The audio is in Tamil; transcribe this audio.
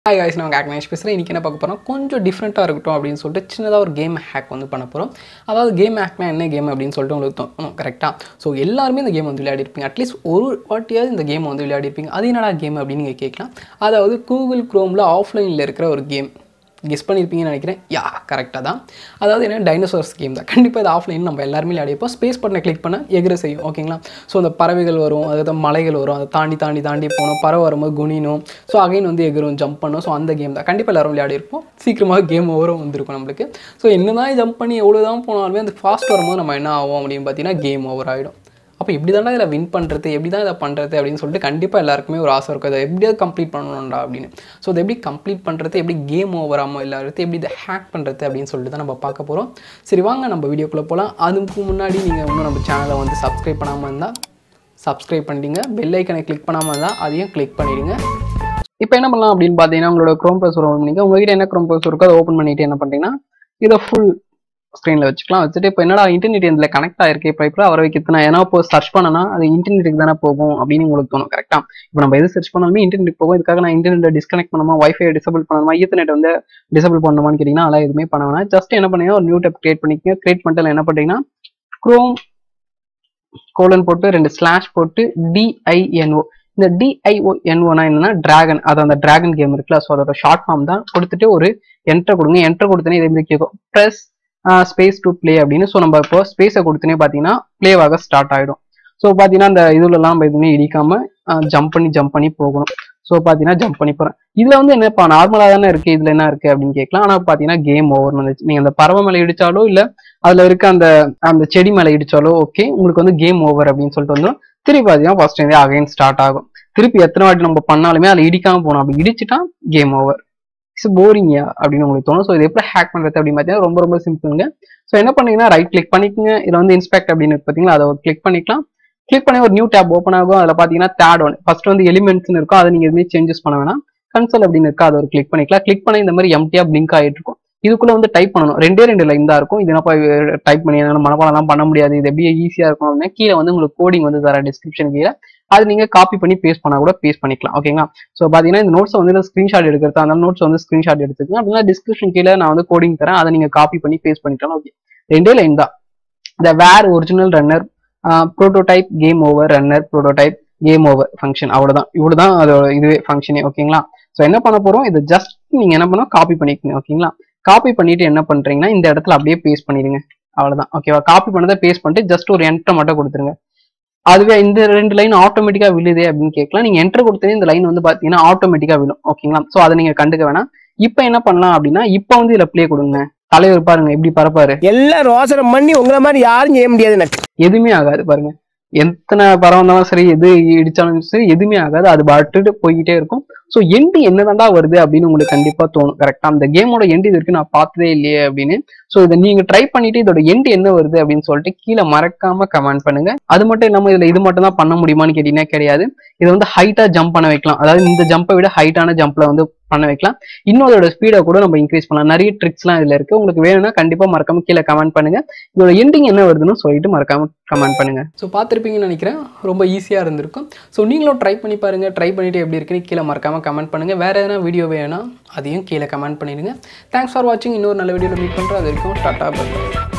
ஹாய் guys நான் ஆக்னேஷ் பேசுகிறேன் இன்றைக்கி என்ன பார்க்க போகிறோம் கொஞ்சம் டிஃப்ரெண்ட்டாக இருக்கட்டும் அப்படின்னு சொல்லிட்டு சின்னதாக ஒரு கேம் ஹேக் வந்து பண்ண போகிறோம் அதாவது கேம் ஹேக்னா என்ன கேம் அப்படின்னு சொல்லிட்டு உங்களுக்கு தோணும் கரெக்டாக ஸோ எல்லாருமே இந்த கேம் வந்து விளையாடிருப்பீங்க அட்லீஸ்ட் ஒரு வாட்டியாவது இந்த கேம் வந்து விளையாடிருப்பீங்க அது என்னடா கேம் அப்படின்னு நீங்கள் கேட்கலாம் அதாவது கூகுள் க்ரோமில் ஆஃப்லைனில் இருக்கிற ஒரு கேம் கெஸ் பண்ணியிருப்பீங்கன்னு நினைக்கிறேன் யா கரெக்டாக தான் அதாவது என்ன டைனோசர்ஸ் கேம் தான் கண்டிப்பாக இது ஆஃப்லைன் நம்ம எல்லாருமே விளையாடிப்போம் ஸ்பேஸ் பட்டனை கிளிக் பண்ண எகிர செய்யும் ஓகேங்களா ஸோ அந்த பறவைகள் வரும் அதாவது மலைகள் வரும் அதை தாண்டி தாண்டி தாண்டி போகணும் பறவை வரும்போது குனினும் ஸோ அகைன் வந்து எகிரும் ஜம்ப் பண்ணும் ஸோ அந்த கேம் தான் கண்டிப்பாக எல்லாரும் விளையாடிருப்போம் சீக்கிரமாக கேம் ஓவரும் வந்திருக்கும் நம்மளுக்கு ஸோ என்ன தான் ஜம்ப் பண்ணி எவ்வளோ தான் போனாலுமே அந்த ஃபாஸ்ட் வரும்போது நம்ம என்ன ஆகும் அப்படின்னு பார்த்தீங்கன்னா கேம் ஓவர் ஆகிடும் அப்போ எப்படி தானே இதில் வின் பண்ணுறது எப்படி தான் இதை பண்ணுறது அப்படின்னு சொல்லிட்டு கண்டிப்பாக எல்லாருக்குமே ஒரு ஆசை இருக்கும் இதை எப்படியாவது கம்ப்ளீட் பண்ணணும்டா அப்படின்னு ஸோ இதை எப்படி கம்ப்ளீட் பண்ணுறது எப்படி கேம் ஓவர் ஆகாமல் இல்லாதது எப்படி இதை ஹேக் பண்ணுறது அப்படின்னு சொல்லிட்டு தான் நம்ம பார்க்க போகிறோம் சரி வாங்க நம்ம வீடியோக்குள்ளே போகலாம் அதுக்கு முன்னாடி நீங்கள் இன்னும் நம்ம சேனலை வந்து சப்ஸ்கிரைப் பண்ணாமல் இருந்தால் சப்ஸ்கிரைப் பண்ணிடுங்க பெல் ஐக்கனை கிளிக் பண்ணாமல் இருந்தால் அதையும் கிளிக் பண்ணிடுங்க இப்போ என்ன பண்ணலாம் அப்படின்னு பார்த்தீங்கன்னா உங்களோட க்ரோம் ப்ரௌசர் ஓப்பன் பண்ணிக்க உங்ககிட்ட என்ன க்ரோம் ப்ரௌசர் இருக்கோ அதை ஓப்பன் பண்ணிட்டு என்ன பண்ணுறீங்கன்னா இதை ஃபுல் ஸ்க்ரீனில் வச்சுக்கலாம் வச்சுட்டு இப்போ என்னடா இன்டர்நெட் இதில் கனெக்ட் ஆயிருக்கு இப்போ இப்போ அவரை வைக்கிறது நான் ஏன்னா இப்போ சர்ச் பண்ணனா அது இன்டர்நெட்டுக்கு தானே போகும் அப்படின்னு உங்களுக்கு தோணும் கரெக்டாக இப்போ நம்ம எது சர்ச் பண்ணாலுமே இன்டர்நெட் போகும் இதுக்காக நான் இன்டர்நெட்டை டிஸ்கனெக்ட் பண்ணணுமா வைஃபை டிசபிள் பண்ணணுமா ஈத்தர்நெட் வந்து டிசபிள் பண்ணணுமான்னு கேட்டிங்கன்னா அதெல்லாம் எதுவுமே பண்ண வேணாம் ஜஸ்ட் என்ன பண்ணீங்கன்னா ஒரு நியூ டெப் கிரியேட் பண்ணிக்கங்க கிரியேட் பண்ணிட்டு என்ன பண்ணுறீங்கன்னா க்ரோம் கோலன் போட்டு ரெண்டு ஸ்லாஷ் போட்டு டிஐஎன்ஓ இந்த டிஐஓஎன்ஓனா என்னன்னா டிராகன் அது அந்த டிராகன் கேம் இருக்குல்ல ஸோ அதோட ஷார்ட் ஃபார்ம் தான் கொடுத்துட்டு ஒரு என்டர் கொடுங்க என்டர் கொடுத்தனே இதே மாதிரி கேட்கும் ப்ரெஸ் ஸ்பேஸ் டு ப்ளே அப்படின்னு ஸோ நம்ம இப்போ ஸ்பேஸை கொடுத்தனே பார்த்தீங்கன்னா ப்ளேவாக ஸ்டார்ட் ஆகிடும் ஸோ பார்த்தீங்கன்னா அந்த இதுலலாம் நம்ம எதுவுமே இடிக்காம ஜம்ப் பண்ணி ஜம்ப் பண்ணி போகணும் ஸோ பார்த்தீங்கன்னா ஜம்ப் பண்ணி போகிறேன் இதில் வந்து என்னப்பா நார்மலாக தானே இருக்குது இதில் என்ன இருக்குது அப்படின்னு கேட்கலாம் ஆனால் பார்த்தீங்கன்னா கேம் ஓவர் வந்துச்சு நீங்கள் அந்த பறவை மேலே இடிச்சாலோ இல்லை அதில் இருக்க அந்த அந்த செடி மேலே இடிச்சாலோ ஓகே உங்களுக்கு வந்து கேம் ஓவர் அப்படின்னு சொல்லிட்டு வந்துடும் திருப்பி பார்த்தீங்கன்னா ஃபர்ஸ்ட் இருந்தே அகைன் ஸ்டார்ட் ஆகும் திருப்பி எத்தனை வாட்டி நம்ம பண்ணாலுமே அதில் இடிக்காம போனோம் அப்படி இடிச்சிட்டா கேம் ஓவர் இட்ஸ் போரிங்கயா அப்படின்னு உங்களுக்கு தோணும் ஸோ இது எப்படி ஹேக் பண்ணுறது அப்படின்னு பார்த்தீங்கன்னா ரொம்ப ரொம்ப சிம்பிளுங்க ஸோ என்ன பண்ணீங்கன்னா ரைட் கிளிக் பண்ணிக்கோங்க இதில் வந்து இன்ஸ்பெக்ட் அப்படின்னு இருக்கு பார்த்தீங்களா அதை கிளிக் பண்ணிக்கலாம் கிளிக் பண்ணி ஒரு நியூ டேப் ஓப்பன் ஆகும் அதில் பார்த்தீங்கன்னா தேர்ட் ஒன் ஃபர்ஸ்ட் வந்து எலிமெண்ட்ஸ்னு இருக்கும் அதை நீங்கள் எதுவுமே சேஞ்சஸ் பண்ண வேணாம் கன்சல் அப்படின்னு இருக்கா அதை ஒரு கிளிக் பண்ணிக்கலாம் கிளிக் பண்ணி இந்த மாதிரி எம்டியா பிளிங்க் ஆகிட்டு இருக்கும் இதுக்குள்ள வந்து டைப் பண்ணணும் ரெண்டே ரெண்டு லைன் தான் இருக்கும் இது என்னப்பா டைப் பண்ணி என்னால் மனப்பாடம்லாம் பண்ண முடியாது இது எப்படி ஈஸியாக இருக்கும் அப்படின்னா கீழே வந்து உங்களுக்கு கோடிங் வந்து தர டிஸ்கிரிப்ஷன் கீழே அது நீங்க காப்பி பண்ணி பேஸ்ட் பண்ணா கூட பேஸ்ட் பண்ணிக்கலாம் ஓகேங்களா ஸோ பார்த்தீங்கன்னா இந்த நோட்ஸ் வந்து ஸ்க்ரீன்ஷாட் எடுக்கிறது அந்த நோட்ஸ் வந்து ஸ்க்ரீன்ஷாட் எடுத்துக்கங்க அப்படின்னா டிஸ்கிரிப்ஷன் கீழே நான் வந்து கோடிங் தரேன் அதை நீங்க காப்பி பண்ணி பேஸ்ட் பண்ணிக்கலாம் ஓகே ரெண்டே லைன் தான் இந்த where original runner prototype game over runner prototype game over function அவ்வளோதான் இவ்வளோதான் அதோட இதுவே ஃபங்க்ஷனே ஓகேங்களா ஸோ என்ன பண்ண போறோம் இது ஜஸ்ட் நீங்க என்ன பண்ணணும் காப்பி பண்ணிக்கணும் ஓகேங்களா காப்பி பண்ணிட்டு என்ன பண்றீங்கன்னா இந்த இடத்துல அப்படியே பேஸ்ட் பண்ணிடுங்க அவ்வளவுதான் ஓகேவா காப்பி பண்ணதை பேஸ்ட் பண்ணிட்டு ஜஸ்ட் ஒரு என்டர் மட்டும் கொடுத்துருங்க அதுவே இந்த ரெண்டு லைன் ஆட்டோமேட்டிக்கா விழுதே அப்படின்னு கேட்கலாம் நீங்க என்டர் கொடுத்தது இந்த லைன் வந்து பாத்தீங்கன்னா ஆட்டோமேட்டிக்கா விழும் ஓகேங்களா சோ அதை நீங்க கண்டுக்க வேணாம் இப்போ என்ன பண்ணலாம் அப்படின்னா இப்போ வந்து இதுல ப்ளே கொடுங்க தலைவர் பாருங்க எப்படி பரப்பாரு எல்லாம் ரோசனம் பண்ணி உங்களை மாதிரி யாரும் செய்ய முடியாது எனக்கு எதுவுமே ஆகாது பாருங்க எத்தனை பறவை இருந்தாலும் சரி எது இடிச்சாலும் சரி எதுவுமே ஆகாது அது பாட்டுட்டு போய்கிட்டே இருக்கும் ஸோ எண்டு என்னதான்டா வருது அப்படின்னு உங்களுக்கு கண்டிப்பா தோணும் கரெக்டா அந்த கேமோட எண்டு இது வரைக்கும் நான் பார்த்ததே இல்லையே அப்படின்னு ஸோ இதை நீங்க ட்ரை பண்ணிட்டு இதோட எண்டு என்ன வருது அப்படின்னு சொல்லிட்டு கீழே மறக்காம கமெண்ட் பண்ணுங்க அது மட்டும் இல்லாம இதுல இது மட்டும் தான் பண்ண முடியுமான்னு கேட்டீங்கன்னா கிடையாது இதை வந்து ஹைட்டா ஜம்ப் பண்ண வைக்கலாம் அதாவது இந்த ஜம்பை விட ஹைட்டான ஜம்ப்ல வந்து பண்ண வைக்கலாம் இன்னும் அதோட ஸ்பீடை கூட நம்ம இன்க்ரீஸ் பண்ணலாம் நிறைய ட்ரிக்ஸ்லாம் இதுல இருக்கு உங்களுக்கு வேணும்னா கண்டிப்பா மறக்காம கீழே கமெண்ட் பண்ணுங்க இதோட எண்டிங் என்ன வருதுன்னு சொல்லிட்டு மறக்காம கமெண்ட் பண்ணுங்க ஸோ பார்த்துருப்பீங்கன்னு நினைக்கிறேன் ரொம்ப ஈஸியாக இருந்திருக்கும் ஸோ நீங்களும் ட்ரை பண்ணி பாருங்க ட்ரை பண்ணிட்டு எப்படி இருக்குன்னு கீழே மறக்காம கமெண்ட் பண்ணுங்க வேற எதனா வீடியோ வேணா அதையும் கீழே கமெண்ட் பண்ணிடுங்க தேங்க்ஸ் ஃபார் வாட்சிங் இன்னொரு நல்ல வீடியோவில் மீட் பண்ணுறோம் அது வரைக்கும் டாட்டா பை